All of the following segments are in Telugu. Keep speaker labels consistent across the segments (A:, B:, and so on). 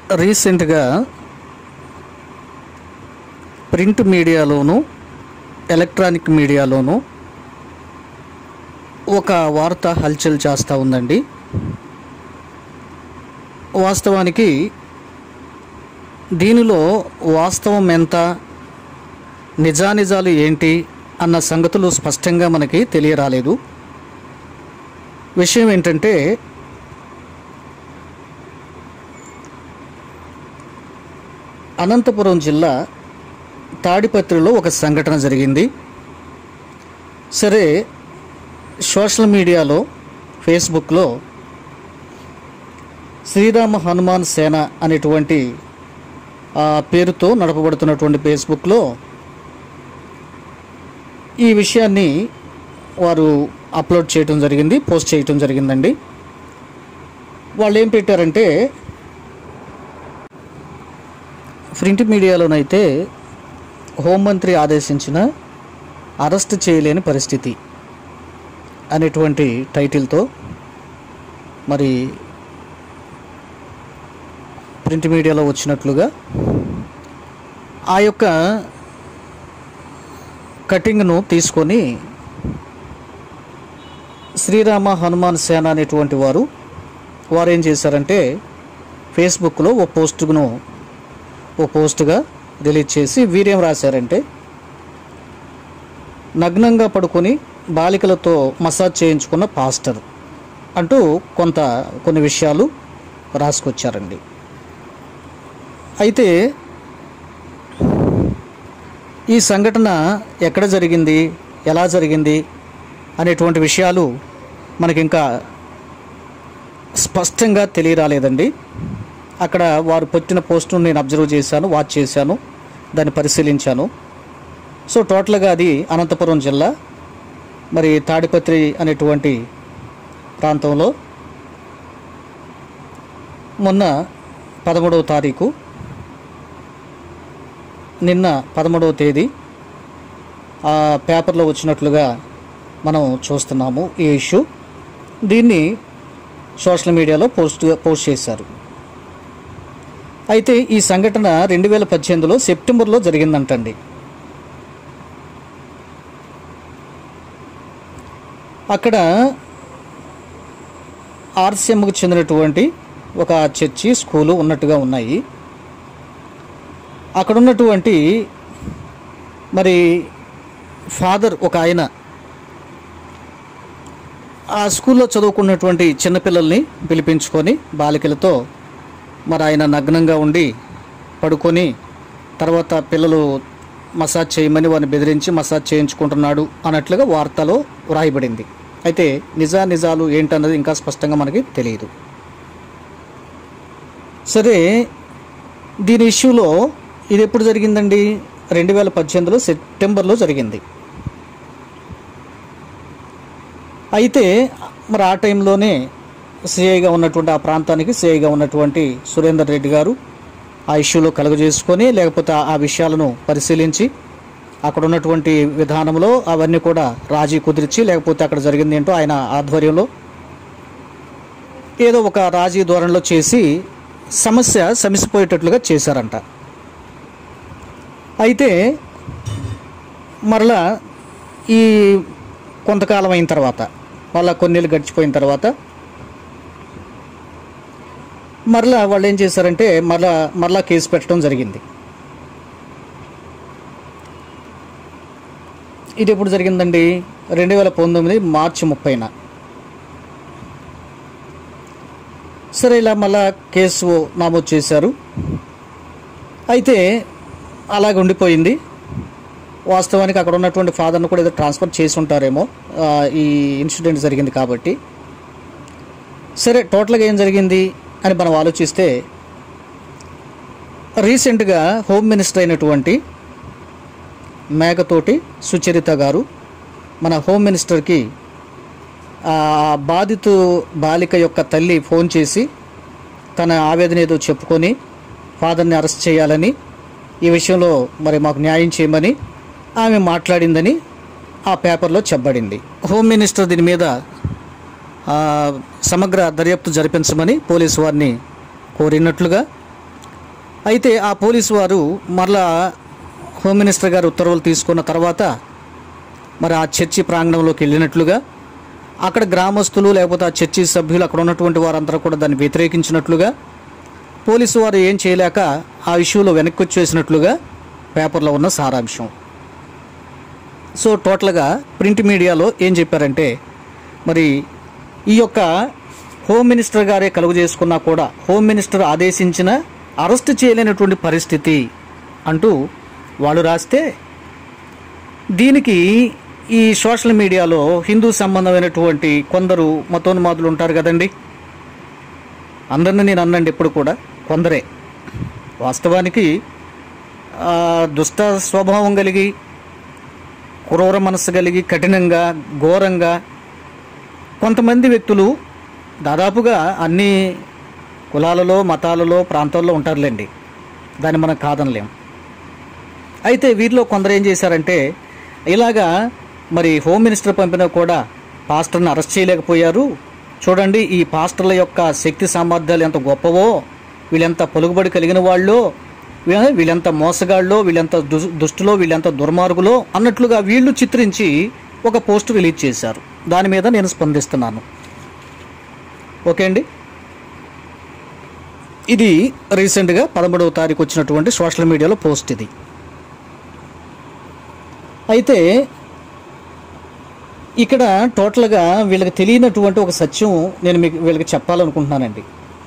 A: రీసెంట్గా ప్రింట్ మీడియాలోను ఎలక్ట్రానిక్ మీడియాలోను ఒక వార్త హల్చల్ చేస్తూ ఉందండి వాస్తవానికి దీనిలో వాస్తవం ఎంత నిజానిజాలు ఏంటి అన్న సంగతులు స్పష్టంగా మనకి తెలియరాలేదు విషయం ఏంటంటే అనంతపురం జిల్లా తాడిపత్రిలో ఒక సంఘటన జరిగింది సరే సోషల్ మీడియాలో ఫేస్బుక్లో శ్రీరామ హనుమాన్ సేన అనేటువంటి ఆ పేరుతో నడపబడుతున్నటువంటి ఫేస్బుక్లో ఈ విషయాన్ని వారు అప్లోడ్ చేయటం జరిగింది పోస్ట్ చేయటం జరిగిందండి వాళ్ళు ఏం పెట్టారంటే ప్రింట్ మీడియాలోనైతే హోంమంత్రి ఆదేశించిన అరెస్ట్ చేయలేని పరిస్థితి అనేటువంటి టైటిల్తో మరి ప్రింట్ మీడియాలో వచ్చినట్లుగా ఆ యొక్క కటింగ్ను తీసుకొని శ్రీరామ హనుమాన్ సేన అనేటువంటి వారు వారు ఏం చేశారంటే ఫేస్బుక్లో ఓ పోస్టును ఓ పోస్ట్గా రిలీజ్ చేసి వీరేం రాశారంటే నగ్నంగా పడుకొని బాలికలతో మసాజ్ చేయించుకున్న పాస్టర్ అంటూ కొంత కొన్ని విషయాలు రాసుకొచ్చారండి అయితే ఈ సంఘటన ఎక్కడ జరిగింది ఎలా జరిగింది అనేటువంటి విషయాలు మనకి ఇంకా స్పష్టంగా తెలియరాలేదండి అక్కడ వారు పెట్టిన పోస్టును నేను అబ్జర్వ్ చేశాను వాచ్ చేశాను దాన్ని పరిశీలించాను సో టోటల్గా అది అనంతపురం జిల్లా మరి తాడిపత్రి అనేటువంటి ప్రాంతంలో మొన్న పదమూడవ తారీఖు నిన్న పదమూడవ తేదీ ఆ పేపర్లో వచ్చినట్లుగా మనం చూస్తున్నాము ఈ ఇష్యూ దీన్ని సోషల్ మీడియాలో పోస్ట్ పోస్ట్ చేశారు అయితే ఈ సంఘటన రెండు వేల పద్దెనిమిదిలో సెప్టెంబర్లో జరిగిందంటండి అక్కడ ఆర్సీఎంకు చెందినటువంటి ఒక చర్చి స్కూలు ఉన్నట్టుగా ఉన్నాయి అక్కడ ఉన్నటువంటి మరి ఫాదర్ ఒక ఆయన ఆ స్కూల్లో చదువుకున్నటువంటి చిన్నపిల్లల్ని పిలిపించుకొని బాలికలతో మరి ఆయన నగ్నంగా ఉండి పడుకొని తర్వాత పిల్లలు మసాజ్ చేయమని వారిని బెదిరించి మసాజ్ చేయించుకుంటున్నాడు అన్నట్లుగా వార్తలో వ్రాయబడింది అయితే నిజా నిజాలు ఏంటన్నది ఇంకా స్పష్టంగా మనకి తెలియదు సరే దీని ఇష్యూలో ఇది ఎప్పుడు జరిగిందండి రెండు వేల పద్దెనిమిదిలో సెప్టెంబర్లో జరిగింది అయితే మరి ఆ టైంలోనే సిఐగా ఉన్నటువంటి ఆ ప్రాంతానికి సిఐగా ఉన్నటువంటి సురేందర్ రెడ్డి గారు ఆ ఇష్యూలో కలుగజేసుకొని లేకపోతే ఆ- ఆ విషయాలను పరిశీలించి అక్కడ ఉన్నటువంటి విధానంలో అవన్నీ కూడా రాజీ కుదిర్చి లేకపోతే అక్కడ జరిగింది ఏంటో ఆయన ఆధ్వర్యంలో ఏదో ఒక రాజీ ధోరణిలో చేసి సమస్య సమిసిపోయేటట్లుగా చేశారంట అయితే మరలా ఈ కొంతకాలం అయిన తర్వాత మళ్ళా కొన్నేళ్ళు గడిచిపోయిన తర్వాత మరలా వాళ్ళు ఏం చేశారంటే మరలా మరలా కేసు పెట్టడం జరిగింది ఇది ఎప్పుడు జరిగిందండి రెండు వేల పంతొమ్మిది మార్చి ముప్పైన సరే ఇలా మళ్ళా కేసు నమోదు చేశారు అయితే అలాగ ఉండిపోయింది వాస్తవానికి అక్కడ ఉన్నటువంటి ఫాదర్ను కూడా ఏదో ట్రాన్స్ఫర్ చేసి ఉంటారేమో ఆ, ఈ ఇన్సిడెంట్ జరిగింది కాబట్టి సరే టోటల్గా ఏం జరిగింది అని మనం ఆలోచిస్తే రీసెంట్గా హోమ్ మినిస్టర్ అయినటువంటి మేకతోటి సుచరిత గారు మన హోమ్ మినిస్టర్కి ఆ బాధితు బాలిక యొక్క తల్లి ఫోన్ చేసి తన ఆవేదన ఏదో చెప్పుకొని ఫాదర్ని అరెస్ట్ చేయాలని ఈ విషయంలో మరి మాకు న్యాయం చేయమని ఆమె మాట్లాడిందని ఆ పేపర్లో చెప్పబడింది హోమ్ మినిస్టర్ దీని మీద ఆ, సమగ్ర దర్యాప్తు జరిపించమని పోలీసు వారిని కోరినట్లుగా అయితే ఆ పోలీసు వారు మరలా హోమ్ మినిస్టర్ గారు ఉత్తర్వులు తీసుకున్న తర్వాత మరి ఆ చర్చి ప్రాంగణంలోకి వెళ్ళినట్లుగా అక్కడ గ్రామస్తులు లేకపోతే ఆ చర్చి సభ్యులు అక్కడ ఉన్నటువంటి వారందరూ కూడా దాన్ని వ్యతిరేకించినట్లుగా పోలీసు వారు ఏం చేయలేక ఆ ఇష్యూలో వెనక్కి వచ్చేసినట్లుగా పేపర్లో ఉన్న సారాంశం సో టోటల్గా ప్రింట్ మీడియాలో ఏం చెప్పారంటే మరి ఈ యొక్క హోమ్ మినిస్టర్ గారే కలుగు చేసుకున్నా కూడా హోమ్ మినిస్టర్ ఆదేశించిన అరెస్ట్ చేయలేనటువంటి పరిస్థితి అంటూ వాళ్ళు రాస్తే దీనికి ఈ సోషల్ మీడియాలో హిందూ సంబంధమైనటువంటి కొందరు మతోన్మాదులు ఉంటారు కదండి అందరిని నేను అన్నండి ఎప్పుడు కూడా కొందరే వాస్తవానికి ఆ, దుష్ట స్వభావం కలిగి క్రూర మనస్సు కలిగి కఠినంగా ఘోరంగా కొంతమంది వ్యక్తులు దాదాపుగా అన్ని కులాలలో మతాలలో ప్రాంతాల్లో ఉంటారులేండి దాన్ని మనం కాదనలేం అయితే వీరిలో కొందరు ఏం చేశారంటే ఇలాగా మరి హోమ్ మినిస్టర్ పంపినా కూడా పాస్టర్ని అరెస్ట్ చేయలేకపోయారు చూడండి ఈ పాస్టర్ల యొక్క శక్తి సామర్థ్యాలు ఎంత గొప్పవో వీళ్ళెంత పలుకుబడి కలిగిన వాళ్ళో వీ- వీళ్ళెంత మోసగాళ్ళో వీళ్ళెంత దుస్- దుష్టులో వీళ్ళెంత దుర్మార్గులో అన్నట్లుగా వీళ్ళు చిత్రించి ఒక పోస్ట్ రిలీజ్ చేశారు దాని మీద నేను స్పందిస్తున్నాను ఓకే అండి ఇది రీసెంట్గా పదమూడవ తారీఖు వచ్చినటువంటి సోషల్ మీడియాలో పోస్ట్ ఇది అయితే ఇక్కడ టోటల్గా వీళ్ళకి తెలియనటువంటి ఒక సత్యం నేను మీకు వీళ్ళకి చెప్పాలనుకుంటున్నానండి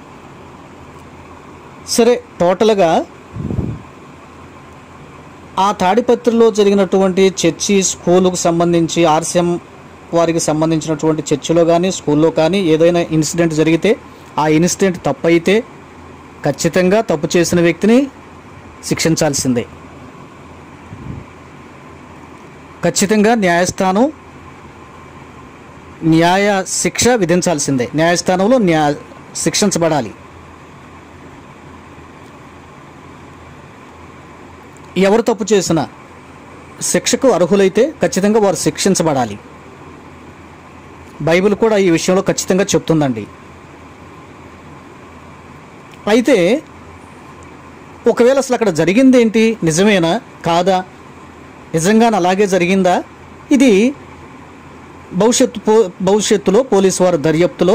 A: సరే టోటల్గా ఆ తాడిపత్రిలో జరిగినటువంటి చర్చి స్కూలుకు సంబంధించి ఆర్సీఎం వారికి సంబంధించినటువంటి చర్చిలో కానీ స్కూల్లో కానీ ఏదైనా ఇన్సిడెంట్ జరిగితే ఆ ఇన్సిడెంట్ తప్పైతే ఖచ్చితంగా తప్పు చేసిన వ్యక్తిని శిక్షించాల్సిందే ఖచ్చితంగా న్యాయస్థానం న్యాయ శిక్ష విధించాల్సిందే న్యాయస్థానంలో న్యాయ శిక్షించబడాలి ఎవరు తప్పు చేసినా శిక్షకు అర్హులైతే ఖచ్చితంగా వారు శిక్షించబడాలి బైబిల్ కూడా ఈ విషయంలో ఖచ్చితంగా చెప్తుందండి అయితే ఒకవేళ అసలు అక్కడ జరిగింది ఏంటి నిజమేనా కాదా నిజంగానే అలాగే జరిగిందా ఇది భవిష్యత్తు పో భవిష్యత్తులో పోలీసు వారి దర్యాప్తులో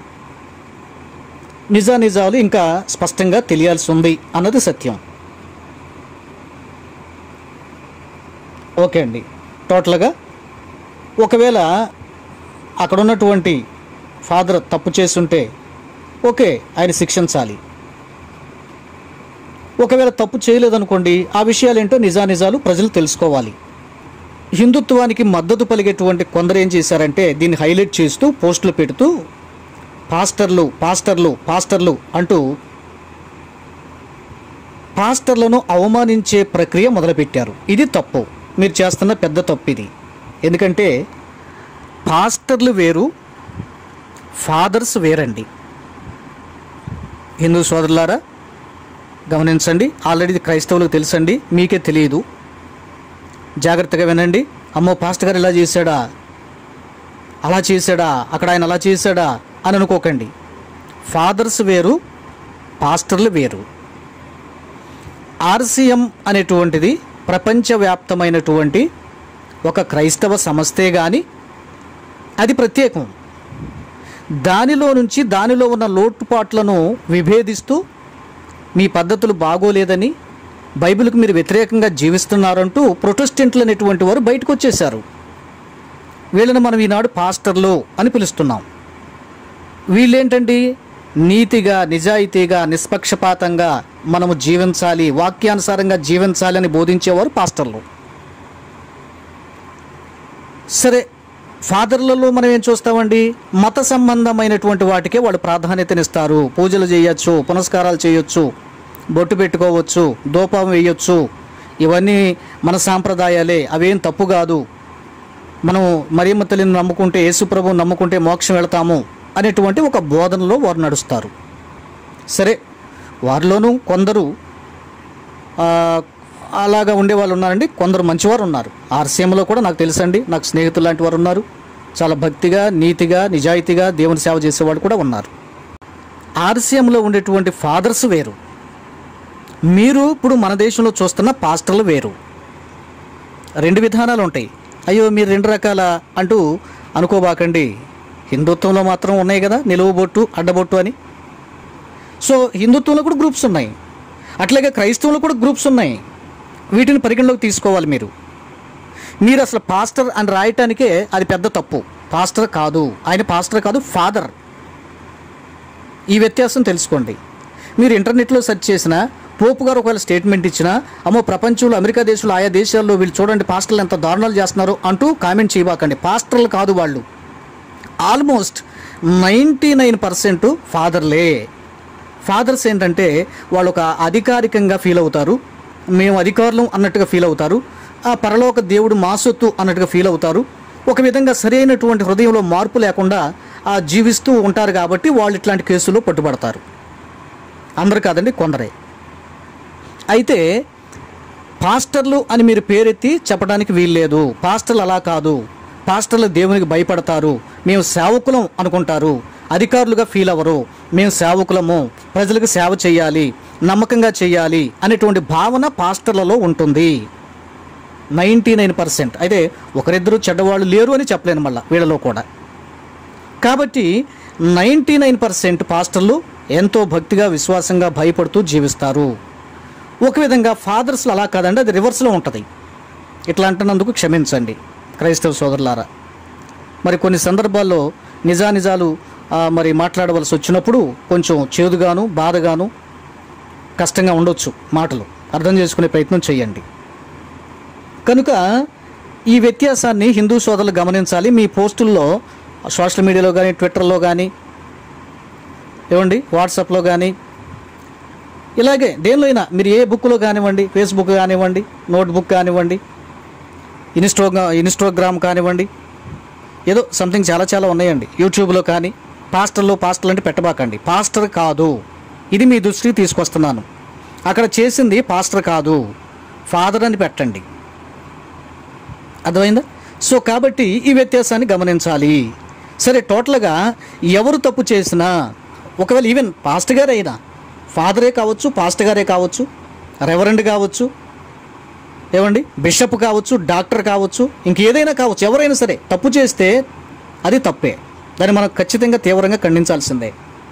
A: నిజానిజాలు ఇంకా స్పష్టంగా తెలియాల్సి ఉంది అన్నది సత్యం ఓకే అండి టోటల్గా ఒకవేళ అక్కడ ఉన్నటువంటి ఫాదర్ తప్పు చేస్తుంటే ఓకే ఆయన శిక్షించాలి ఒకవేళ తప్పు చేయలేదనుకోండి ఆ విషయాలేంటో నిజానిజాలు ప్రజలు తెలుసుకోవాలి హిందుత్వానికి మద్దతు పలిగేటువంటి కొందరు ఏం చేశారంటే దీన్ని హైలైట్ చేస్తూ పోస్టులు పెడుతూ పాస్టర్లు పాస్టర్లు పాస్టర్లు అంటూ పాస్టర్లను అవమానించే ప్రక్రియ మొదలుపెట్టారు ఇది తప్పు మీరు చేస్తున్న పెద్ద తప్పు ఇది ఎందుకంటే పాస్టర్లు వేరు ఫాదర్స్ వేరండి హిందూ సోదరులారా గమనించండి ఆల్రెడీ ఇది క్రైస్తవులకు తెలుసండి మీకే తెలియదు జాగ్రత్తగా వినండి అమ్మో పాస్టర్ గారు ఇలా చేశాడా అలా చేశాడా అక్కడ ఆయన అలా చేశాడా అని అనుకోకండి ఫాదర్స్ వేరు పాస్టర్లు వేరు ఆర్సీఎం అనేటువంటిది ప్రపంచవ్యాప్తమైనటువంటి ఒక క్రైస్తవ సంస్థే కానీ అది ప్రత్యేకం దానిలో నుంచి దానిలో ఉన్న లోటుపాట్లను విభేదిస్తూ మీ పద్ధతులు బాగోలేదని బైబిల్కి మీరు వ్యతిరేకంగా జీవిస్తున్నారంటూ ప్రొటెస్టెంట్లు అనేటువంటి వారు బయటకు వచ్చేశారు వీళ్ళని మనం ఈనాడు పాస్టర్లు అని పిలుస్తున్నాం వీళ్ళేంటండి నీతిగా నిజాయితీగా నిష్పక్షపాతంగా మనము జీవించాలి వాక్యానుసారంగా జీవించాలి అని బోధించేవారు పాస్టర్లు సరే ఫాదర్లలో మనం ఏం చూస్తామండి మత సంబంధమైనటువంటి వాటికే వాళ్ళు ప్రాధాన్యతనిస్తారు పూజలు చేయొచ్చు పునస్కారాలు చేయొచ్చు బొట్టు పెట్టుకోవచ్చు దూపం వేయొచ్చు ఇవన్నీ మన సాంప్రదాయాలే అవేం తప్పు కాదు మనం మరియమ్మ తల్లిని నమ్ముకుంటే యేసుప్రభుని నమ్ముకుంటే మోక్షం వెళతాము అనేటువంటి ఒక బోధనలో వారు నడుస్తారు సరే వారిలోనూ కొందరు ఆ, అలాగా ఉండేవాళ్ళు ఉన్నారండి కొందరు మంచివారు ఉన్నారు ఆర్సీఎంలో కూడా నాకు తెలుసండి నాకు స్నేహితులు లాంటి వారు ఉన్నారు చాలా భక్తిగా నీతిగా నిజాయితీగా దేవుని సేవ చేసేవాళ్ళు కూడా ఉన్నారు ఆర్సీఎంలో ఉండేటువంటి ఫాదర్స్ వేరు మీరు ఇప్పుడు మన దేశంలో చూస్తున్న పాస్టర్లు వేరు రెండు విధానాలు ఉంటాయి అయ్యో మీరు రెండు రకాల అంటూ అనుకోబాకండి హిందుత్వంలో మాత్రం ఉన్నాయి కదా నిలువబొట్టు అడ్డబొట్టు అని సో హిందుత్వంలో కూడా గ్రూప్స్ ఉన్నాయి అట్లాగే క్రైస్తవంలో కూడా గ్రూప్స్ ఉన్నాయి వీటిని పరిగణలోకి తీసుకోవాలి మీరు మీరు అసలు పాస్టర్ అని రాయటానికే అది పెద్ద తప్పు పాస్టర్ కాదు ఆయన పాస్టర్ కాదు ఫాదర్ ఈ వ్యత్యాసం తెలుసుకోండి మీరు ఇంటర్నెట్లో సెర్చ్ చేసినా పోపు గారు ఒకవేళ స్టేట్మెంట్ ఇచ్చినా అమ్మో ప్రపంచంలో అమెరికా దేశంలో ఆయా దేశాల్లో వీళ్ళు చూడండి పాస్టర్లు ఎంత దారుణాలు చేస్తున్నారు అంటూ కామెంట్ చేయబాకండి పాస్టర్లు కాదు వాళ్ళు ఆల్మోస్ట్ నైంటీ నైన్ పర్సెంట్ ఫాదర్లే ఫాదర్స్ ఏంటంటే వాళ్ళు ఒక అధికారికంగా ఫీల్ అవుతారు మేము అధికారులం అన్నట్టుగా ఫీల్ అవుతారు ఆ పరలోక దేవుడు మా సొత్తు అన్నట్టుగా ఫీల్ అవుతారు ఒక విధంగా సరైనటువంటి హృదయంలో మార్పు లేకుండా ఆ జీవిస్తూ ఉంటారు కాబట్టి వాళ్ళు ఇట్లాంటి కేసుల్లో పట్టుబడతారు అందరు కాదండి కొందరే అయితే పాస్టర్లు అని మీరు పేరెత్తి చెప్పడానికి వీల్లేదు పాస్టర్లు అలా కాదు పాస్టర్లు దేవునికి భయపడతారు మేము సేవకులం అనుకుంటారు అధికారులుగా ఫీల్ అవ్వరు మేము సేవకులము ప్రజలకు సేవ చేయాలి నమ్మకంగా చేయాలి అనేటువంటి భావన పాస్టర్లలో ఉంటుంది నైంటీ నైన్ పర్సెంట్ అయితే ఒకరిద్దరు చెడ్డవాళ్ళు లేరు అని చెప్పలేను మళ్ళీ వీళ్ళలో కూడా కాబట్టి నైంటీ నైన్ పర్సెంట్ పాస్టర్లు ఎంతో భక్తిగా విశ్వాసంగా భయపడుతూ జీవిస్తారు ఒక విధంగా ఫాదర్స్లో అలా కాదండి అది రివర్స్లో ఉంటుంది ఇట్లా అంటున్నందుకు క్షమించండి క్రైస్తవ సోదరులారా మరి కొన్ని సందర్భాల్లో నిజానిజాలు ఆ, మరి మాట్లాడవలసి వచ్చినప్పుడు కొంచెం చేదుగాను బాధగాను కష్టంగా ఉండొచ్చు మాటలు అర్థం చేసుకునే ప్రయత్నం చేయండి కనుక ఈ వ్యత్యాసాన్ని హిందూ సోదరులు గమనించాలి మీ పోస్టుల్లో సోషల్ మీడియాలో కానీ ట్విట్టర్లో కానీ ఏమండి వాట్సాప్లో కానీ ఇలాగే దేనిలో అయినా మీరు ఏ బుక్లో కానివ్వండి ఫేస్బుక్ కానివ్వండి నోట్బుక్ కానివ్వండి ఇన్స్టోగా ఇన్స్టాగ్రామ్ కానివ్వండి ఏదో సంథింగ్ చాలా చాలా ఉన్నాయండి యూట్యూబ్లో కానీ పాస్టర్లో పాస్టర్లు అంటే పెట్టబాకండి పాస్టర్ కాదు ఇది మీ దృష్టికి తీసుకొస్తున్నాను అక్కడ చేసింది పాస్టర్ కాదు ఫాదర్ అని పెట్టండి అర్థమైందా సో కాబట్టి ఈ వ్యత్యాసాన్ని గమనించాలి సరే టోటల్గా ఎవరు తప్పు చేసినా ఒకవేళ ఈవెన్ పాస్టర్ గారే అయినా ఫాదరే కావచ్చు పాస్టర్ గారే కావచ్చు రెవరెండ్ కావచ్చు ఏమండి బిషప్ కావచ్చు డాక్టర్ కావచ్చు ఇంకేదైనా కావచ్చు ఎవరైనా సరే తప్పు చేస్తే అది తప్పే దాన్ని మనం ఖచ్చితంగా తీవ్రంగా ఖండించాల్సిందే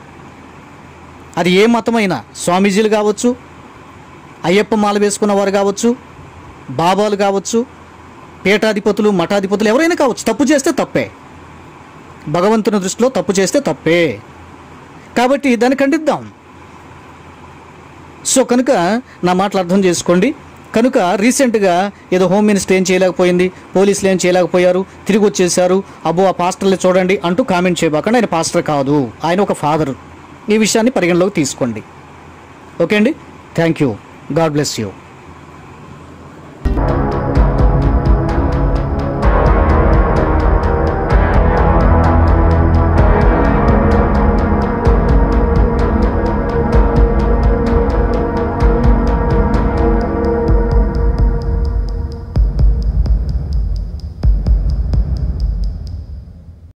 A: అది ఏ మతమైనా స్వామీజీలు కావచ్చు అయ్యప్ప మాల వేసుకున్న వారు కావచ్చు బాబాలు కావచ్చు పీఠాధిపతులు మఠాధిపతులు ఎవరైనా కావచ్చు తప్పు చేస్తే తప్పే భగవంతుని దృష్టిలో తప్పు చేస్తే తప్పే కాబట్టి దాన్ని ఖండిద్దాం సో కనుక నా మాటలు అర్థం చేసుకోండి కనుక రీసెంట్గా ఏదో హోమ్ మినిస్టర్ ఏం చేయలేకపోయింది పోలీసులు ఏం చేయలేకపోయారు తిరిగి వచ్చేసారు అబ్బో ఆ పాస్టర్లు చూడండి అంటూ కామెంట్ చేయబాకండి ఆయన పాస్టర్ కాదు ఆయన ఒక ఫాదర్ ఈ విషయాన్ని పరిగణలోకి తీసుకోండి ఓకే అండి thank you God bless you